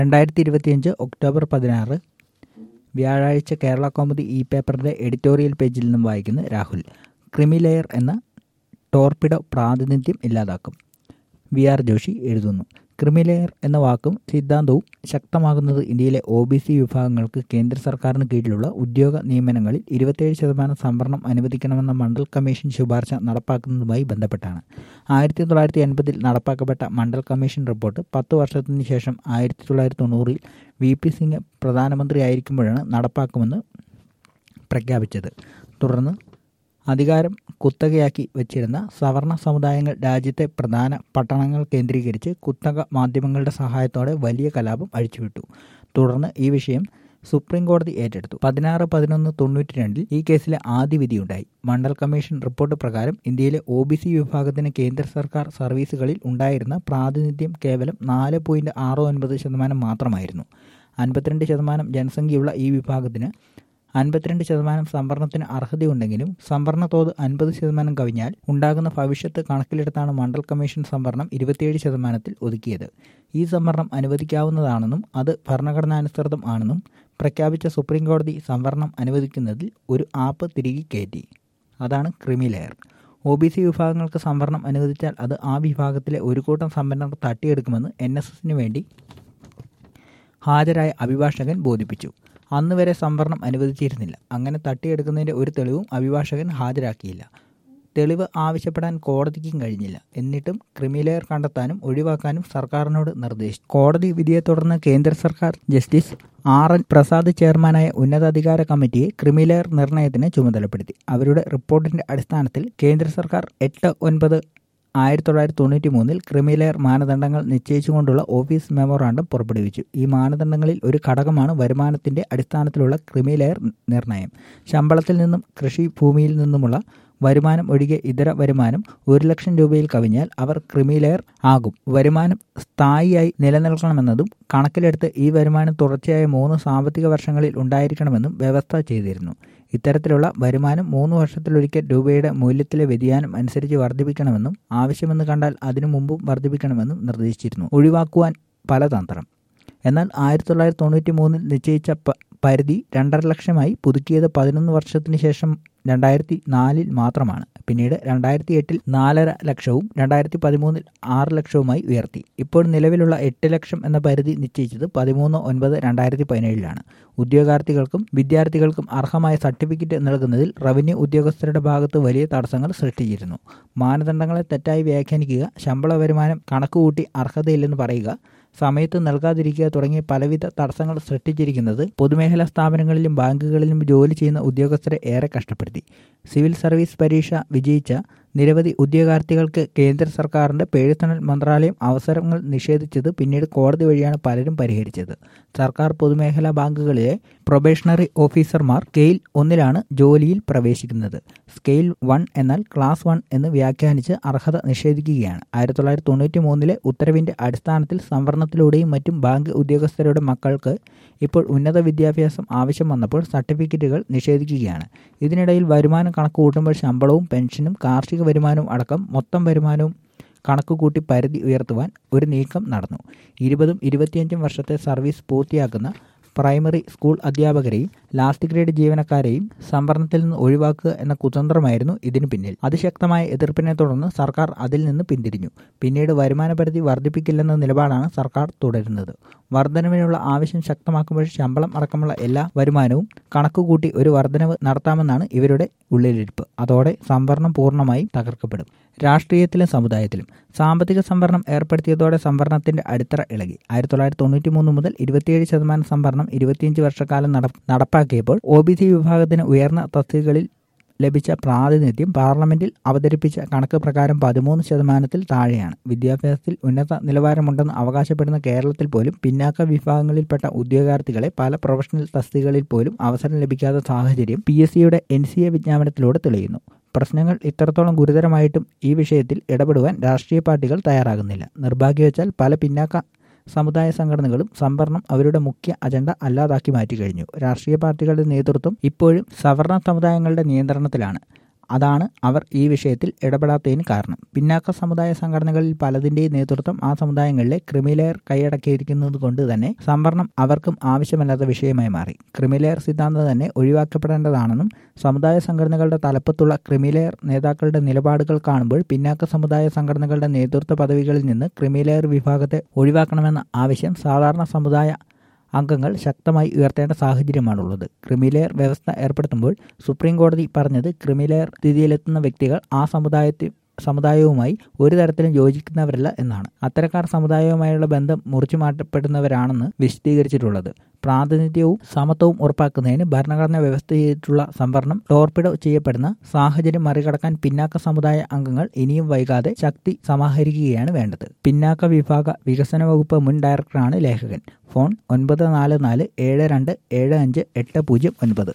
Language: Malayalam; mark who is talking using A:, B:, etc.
A: രണ്ടായിരത്തി ഇരുപത്തിയഞ്ച് ഒക്ടോബർ പതിനാറ് വ്യാഴാഴ്ച കേരള കൗമുദി ഇ പേപ്പറിന്റെ എഡിറ്റോറിയൽ പേജിൽ നിന്നും വായിക്കുന്നു രാഹുൽ ക്രിമി ലെയർ എന്ന ടോർപിഡോ പ്രാതിനിധ്യം ഇല്ലാതാക്കും വി ആർ ജോഷി എഴുതുന്നു ക്രിമി ലെയർ എന്ന വാക്കും സിദ്ധാന്തവും ശക്തമാകുന്നത് ഇന്ത്യയിലെ ഒ ബി സി വിഭാഗങ്ങൾക്ക് കേന്ദ്ര സർക്കാരിന് കീഴിലുള്ള ഉദ്യോഗ നിയമനങ്ങളിൽ ഇരുപത്തേഴ് ശതമാനം സംവരണം അനുവദിക്കണമെന്ന മണ്ഡൽ കമ്മീഷൻ ശുപാർശ നടപ്പാക്കുന്നതുമായി ബന്ധപ്പെട്ടാണ് ആയിരത്തി തൊള്ളായിരത്തി എൺപതിൽ നടപ്പാക്കപ്പെട്ട മണ്ഡൽ കമ്മീഷൻ റിപ്പോർട്ട് പത്ത് വർഷത്തിന് ശേഷം ആയിരത്തി തൊള്ളായിരത്തി തൊണ്ണൂറിൽ വി പി സിംഗ് പ്രധാനമന്ത്രിയായിരിക്കുമ്പോഴാണ് നടപ്പാക്കുമെന്ന് പ്രഖ്യാപിച്ചത് തുടർന്ന് അധികാരം കുത്തകയാക്കി വച്ചിരുന്ന സവർണ സമുദായങ്ങൾ രാജ്യത്തെ പ്രധാന പട്ടണങ്ങൾ കേന്ദ്രീകരിച്ച് കുത്തക മാധ്യമങ്ങളുടെ സഹായത്തോടെ വലിയ കലാപം അഴിച്ചുവിട്ടു തുടർന്ന് ഈ വിഷയം സുപ്രീം കോടതി ഏറ്റെടുത്തു പതിനാറ് പതിനൊന്ന് തൊണ്ണൂറ്റി രണ്ടിൽ ഈ കേസിലെ ആദ്യ വിധിയുണ്ടായി മണ്ഡൽ കമ്മീഷൻ റിപ്പോർട്ട് പ്രകാരം ഇന്ത്യയിലെ ഒ ബി സി വിഭാഗത്തിന് കേന്ദ്ര സർക്കാർ സർവീസുകളിൽ ഉണ്ടായിരുന്ന പ്രാതിനിധ്യം കേവലം നാല് പോയിന്റ് ആറ് ഒൻപത് ശതമാനം മാത്രമായിരുന്നു അൻപത്തിരണ്ട് ശതമാനം ജനസംഖ്യയുള്ള ഈ വിഭാഗത്തിന് അൻപത്തിരണ്ട് ശതമാനം സംവരണത്തിന് അർഹതയുണ്ടെങ്കിലും സംവരണ തോത് അൻപത് ശതമാനം കവിഞ്ഞാൽ ഉണ്ടാകുന്ന ഭവിഷ്യത്ത് കണക്കിലെടുത്താണ് മണ്ഡൽ കമ്മീഷൻ സംവരണം ഇരുപത്തിയേഴ് ശതമാനത്തിൽ ഒതുക്കിയത് ഈ സംവരണം അനുവദിക്കാവുന്നതാണെന്നും അത് ഭരണഘടനാനുസൃതം ആണെന്നും പ്രഖ്യാപിച്ച സുപ്രീം കോടതി സംവരണം അനുവദിക്കുന്നതിൽ ഒരു ആപ്പ് തിരികെ കയറ്റി അതാണ് creamy layer O B C വിഭാഗങ്ങൾക്ക് സംവരണം അനുവദിച്ചാൽ അത് ആ വിഭാഗത്തിലെ ഒരു കൂട്ടം സമ്പന്നർ തട്ടിയെടുക്കുമെന്ന് എൻ എസ് എസിന് വേണ്ടി ഹാജരായ അഭിഭാഷകൻ ബോധിപ്പിച്ചു അന്ന് വരെ സംവരണം അനുവദിച്ചിരുന്നില്ല അങ്ങനെ തട്ടിയെടുക്കുന്നതിൻ്റെ ഒരു തെളിവും അഭിഭാഷകൻ ഹാജരാക്കിയില്ല തെളിവ് ആവശ്യപ്പെടാൻ കോടതിക്കും കഴിഞ്ഞില്ല എന്നിട്ടും ക്രിമിലെയർ കണ്ടെത്താനും ഒഴിവാക്കാനും സർക്കാരിനോട് നിർദ്ദേശിച്ചു കോടതി വിധിയെ തുടർന്ന് കേന്ദ്ര സർക്കാർ ജസ്റ്റിസ് ആർ എൻ പ്രസാദ് ചെയർമാനായ ഉന്നതാധികാര കമ്മിറ്റിയെ ക്രിമിലെയർ നിർണയത്തിന് ചുമതലപ്പെടുത്തി അവരുടെ റിപ്പോർട്ടിന്റെ അടിസ്ഥാനത്തിൽ കേന്ദ്ര സർക്കാർ എട്ട് ഒൻപത് ആയിരത്തി തൊള്ളായിരത്തി തൊണ്ണൂറ്റി മൂന്നിൽ ക്രിമിലെയർ മാനദണ്ഡങ്ങൾ നിശ്ചയിച്ചുകൊണ്ടുള്ള ഓഫീസ് മെമ്മോറാണ്ടം പുറപ്പെടുവിച്ചു ഈ മാനദണ്ഡങ്ങളിൽ ഒരു ഘടകമാണ് വരുമാനത്തിന്റെ അടിസ്ഥാനത്തിലുള്ള ക്രിമിലെയർ നിർണയം ശമ്പളത്തിൽ നിന്നും കൃഷി ഭൂമിയിൽ നിന്നുമുള്ള വരുമാനം ഒഴികെ ഇതര വരുമാനം ഒരു ലക്ഷം രൂപയിൽ കവിഞ്ഞാൽ അവർ ക്രിമിലെയർ ആകും വരുമാനം സ്ഥായിയായി നിലനിൽക്കണമെന്നതും കണക്കിലെടുത്ത് ഈ വരുമാനം തുടർച്ചയായ മൂന്ന് സാമ്പത്തിക വർഷങ്ങളിൽ ഉണ്ടായിരിക്കണമെന്നും വ്യവസ്ഥ ചെയ്തിരുന്നു ഇത്തരത്തിലുള്ള വരുമാനം മൂന്ന് വർഷത്തിലൊരിക്കൽ രൂപയുടെ മൂല്യത്തിലെ വ്യതിയാനം അനുസരിച്ച് വർദ്ധിപ്പിക്കണമെന്നും ആവശ്യമെന്ന് കണ്ടാൽ അതിനു മുമ്പും വർദ്ധിപ്പിക്കണമെന്നും നിർദ്ദേശിച്ചിരുന്നു ഒഴിവാക്കുവാൻ പല തന്ത്രം എന്നാൽ ആയിരത്തി തൊള്ളായിരത്തി തൊണ്ണൂറ്റി മൂന്നിൽ നിശ്ചയിച്ച പരിധി രണ്ടര ലക്ഷമായി പുതുക്കിയത് പതിനൊന്ന് വർഷത്തിന് ശേഷം രണ്ടായിരത്തി നാലിൽ മാത്രമാണ് പിന്നീട് രണ്ടായിരത്തി എട്ടിൽ നാലര ലക്ഷവും രണ്ടായിരത്തി പതിമൂന്നിൽ ആറ് ലക്ഷവുമായി ഉയർത്തി ഇപ്പോൾ നിലവിലുള്ള എട്ട് ലക്ഷം എന്ന പരിധി നിശ്ചയിച്ചത് പതിമൂന്ന് ഒൻപത് രണ്ടായിരത്തി പതിനേഴിലാണ് ഉദ്യോഗാർത്ഥികൾക്കും വിദ്യാർത്ഥികൾക്കും അർഹമായ സർട്ടിഫിക്കറ്റ് നൽകുന്നതിൽ റവന്യൂ ഉദ്യോഗസ്ഥരുടെ ഭാഗത്ത് വലിയ തടസ്സങ്ങൾ സൃഷ്ടിച്ചിരുന്നു മാനദണ്ഡങ്ങളെ തെറ്റായി വ്യാഖ്യാനിക്കുക ശമ്പള വരുമാനം കണക്കുകൂട്ടി അർഹതയില്ലെന്ന് പറയുക സമയത്ത് നൽകാതിരിക്കുക തുടങ്ങിയ പലവിധ തടസ്സങ്ങൾ സൃഷ്ടിച്ചിരിക്കുന്നത് പൊതുമേഖലാ സ്ഥാപനങ്ങളിലും ബാങ്കുകളിലും ജോലി ചെയ്യുന്ന ഉദ്യോഗസ്ഥരെ ഏറെ കഷ്ടപ്പെടുത്തി സിവിൽ സർവീസ് പരീക്ഷ വിജയിച്ച നിരവധി ഉദ്യോഗാർത്ഥികൾക്ക് കേന്ദ്ര സർക്കാരിന്റെ പേഴ്സണൽ മന്ത്രാലയം അവസരങ്ങൾ നിഷേധിച്ചത് പിന്നീട് കോടതി വഴിയാണ് പലരും പരിഹരിച്ചത് സർക്കാർ പൊതുമേഖലാ ബാങ്കുകളിലെ പ്രൊബേഷണറി ഓഫീസർമാർ സ്കെയിൽ ഒന്നിലാണ് ജോലിയിൽ പ്രവേശിക്കുന്നത് സ്കെയിൽ വൺ എന്നാൽ ക്ലാസ് വൺ എന്ന് വ്യാഖ്യാനിച്ച് അർഹത നിഷേധിക്കുകയാണ് ആയിരത്തി തൊള്ളായിരത്തി തൊണ്ണൂറ്റി മൂന്നിലെ ഉത്തരവിന്റെ അടിസ്ഥാനത്തിൽ സംവരണത്തിലൂടെയും മറ്റും ബാങ്ക് ഉദ്യോഗസ്ഥരുടെ മക്കൾക്ക് ഇപ്പോൾ ഉന്നത വിദ്യാഭ്യാസം ആവശ്യം വന്നപ്പോൾ സർട്ടിഫിക്കറ്റുകൾ നിഷേധിക്കുകയാണ് ഇതിനിടയിൽ വരുമാനം കണക്ക് കൂട്ടുമ്പോൾ ശമ്പളവും പെൻഷനും കാർഷിക വരുമാനവും അടക്കം മൊത്തം വരുമാനവും കണക്ക് കൂട്ടി പരിധി ഉയർത്തുവാൻ ഒരു നീക്കം നടന്നു ഇരുപതും ഇരുപത്തിയഞ്ചും വർഷത്തെ സർവീസ് പൂർത്തിയാക്കുന്ന പ്രൈമറി സ്കൂൾ അധ്യാപകരെയും ലാസ്റ്റ് ഗ്രേഡ് ജീവനക്കാരെയും സംവരണത്തിൽ നിന്ന് ഒഴിവാക്കുക എന്ന കുതന്ത്രമായിരുന്നു ഇതിനു പിന്നിൽ അതിശക്തമായ എതിർപ്പിനെ തുടർന്ന് സർക്കാർ അതിൽ നിന്ന് പിന്തിരിഞ്ഞു പിന്നീട് വരുമാന പരിധി വർദ്ധിപ്പിക്കില്ലെന്ന നിലപാടാണ് സർക്കാർ തുടരുന്നത് വർധനവിനുള്ള ആവശ്യം ശക്തമാക്കുമ്പോൾ ശമ്പളം അടക്കമുള്ള എല്ലാ വരുമാനവും കണക്കുകൂട്ടി ഒരു വർധനവ് നടത്താമെന്നാണ് ഇവരുടെ ഉള്ളിലിരിപ്പ് അതോടെ സംവരണം പൂർണ്ണമായും തകർക്കപ്പെടും രാഷ്ട്രീയത്തിലും സമുദായത്തിലും സാമ്പത്തിക സംവരണം ഏർപ്പെടുത്തിയതോടെ സംവരണത്തിന്റെ അടിത്തറ ഇളകി ആയിരത്തി തൊള്ളായിരത്തി തൊണ്ണൂറ്റി മൂന്ന് മുതൽ ഇരുപത്തിയേഴ് ശതമാനം സംവരണം ഇരുപത്തിയഞ്ച് വർഷക്കാലം നടപ്പാക്കിയപ്പോൾ ഒ ബി സി വിഭാഗത്തിന് ഉയർന്ന തസ്തികകളിൽ ലഭിച്ച പ്രാതിനിധ്യം പാർലമെന്റിൽ അവതരിപ്പിച്ച കണക്ക് പ്രകാരം പതിമൂന്ന് ശതമാനത്തിൽ താഴെയാണ് വിദ്യാഭ്യാസത്തിൽ ഉന്നത നിലവാരമുണ്ടെന്ന് അവകാശപ്പെടുന്ന കേരളത്തിൽ പോലും പിന്നാക്ക വിഭാഗങ്ങളിൽപ്പെട്ട ഉദ്യോഗാർത്ഥികളെ പല പ്രൊഫഷണൽ തസ്തികകളിൽ പോലും അവസരം ലഭിക്കാത്ത സാഹചര്യം പി എസ് സിയുടെ എൻ സി എ വിജ്ഞാപനത്തിലൂടെ തെളിയുന്നു പ്രശ്നങ്ങൾ ഇത്രത്തോളം ഗുരുതരമായിട്ടും ഈ വിഷയത്തിൽ ഇടപെടുവാൻ രാഷ്ട്രീയ പാർട്ടികൾ തയ്യാറാകുന്നില്ല നിർഭാഗ്യവച്ചാൽ പല പിന്നാക്ക സമുദായ സംഘടനകളും സംവരണം അവരുടെ മുഖ്യ അജണ്ട അല്ലാതാക്കി മാറ്റിക്കഴിഞ്ഞു രാഷ്ട്രീയ പാർട്ടികളുടെ നേതൃത്വം ഇപ്പോഴും സവർണ സമുദായങ്ങളുടെ നിയന്ത്രണത്തിലാണ് അതാണ് അവർ ഈ വിഷയത്തിൽ ഇടപെടാത്തതിന് കാരണം പിന്നാക്ക സമുദായ സംഘടനകളിൽ പലതിന്റെയും നേതൃത്വം ആ സമുദായങ്ങളിലെ ക്രിമിലെയർ കൈയടക്കിയിരിക്കുന്നത് കൊണ്ട് തന്നെ സംവരണം അവർക്കും ആവശ്യമല്ലാത്ത വിഷയമായി മാറി ക്രിമിലെയർ സിദ്ധാന്തം തന്നെ ഒഴിവാക്കപ്പെടേണ്ടതാണെന്നും സമുദായ സംഘടനകളുടെ തലപ്പത്തുള്ള ക്രിമിലെയർ നേതാക്കളുടെ നിലപാടുകൾ കാണുമ്പോൾ പിന്നാക്ക സമുദായ സംഘടനകളുടെ നേതൃത്വ പദവികളിൽ നിന്ന് ക്രിമിലെയർ വിഭാഗത്തെ ഒഴിവാക്കണമെന്ന ആവശ്യം സാധാരണ സമുദായ അംഗങ്ങൾ ശക്തമായി ഉയർത്തേണ്ട സാഹചര്യമാണുള്ളത് ക്രിമിലെയർ വ്യവസ്ഥ ഏർപ്പെടുത്തുമ്പോൾ സുപ്രീം കോടതി പറഞ്ഞത് ക്രിമിലെയർ സ്ഥിതിയിലെത്തുന്ന വ്യക്തികൾ ആ സമുദായത്തിൽ സമുദായവുമായി ഒരു തരത്തിലും യോജിക്കുന്നവരല്ല എന്നാണ് അത്തരക്കാർ സമുദായവുമായുള്ള ബന്ധം മുറിച്ചു മാറ്റപ്പെടുന്നവരാണെന്ന് വിശദീകരിച്ചിട്ടുള്ളത് പ്രാതിനിധ്യവും സമത്വവും ഉറപ്പാക്കുന്നതിന് ഭരണഘടന വ്യവസ്ഥ ചെയ്തിട്ടുള്ള സംവരണം ടോർപിഡോ ചെയ്യപ്പെടുന്ന സാഹചര്യം മറികടക്കാൻ പിന്നാക്ക സമുദായ അംഗങ്ങൾ ഇനിയും വൈകാതെ ശക്തി സമാഹരിക്കുകയാണ് വേണ്ടത് പിന്നാക്ക വിഭാഗ വികസന വകുപ്പ് മുൻ ഡയറക്ടറാണ് ലേഖകൻ ഫോൺ ഒൻപത് നാല് നാല് ഏഴ് രണ്ട് ഏഴ് അഞ്ച് എട്ട് പൂജ്യം ഒൻപത്